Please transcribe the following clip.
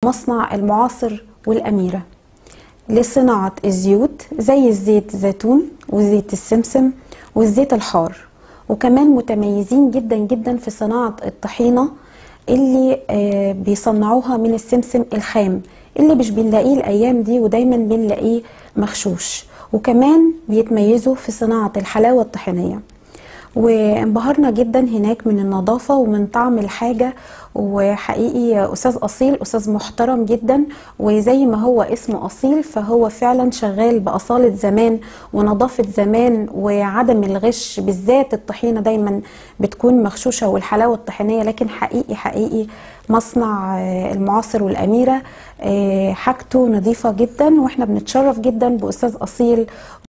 مصنع المعاصر والأميرة لصناعة الزيوت زي الزيت زيتون وزيت السمسم والزيت الحار وكمان متميزين جدا جدا في صناعة الطحينة اللي آه، بيصنعوها من السمسم الخام اللي مش بنلاقيه الأيام دي ودايما بنلاقيه مغشوش وكمان بيتميزوا في صناعة الحلاوة الطحينية وانبهرنا جدا هناك من النظافة ومن طعم الحاجة وحقيقي أستاذ أصيل أستاذ محترم جدا وزي ما هو اسمه أصيل فهو فعلا شغال بأصالة زمان ونظافة زمان وعدم الغش بالذات الطحينة دايما بتكون مغشوشة والحلاوة الطحينية لكن حقيقي حقيقي مصنع آه، المعاصر والأميرة آه، حاجته نظيفة جدا واحنا بنتشرف جدا بأستاذ أصيل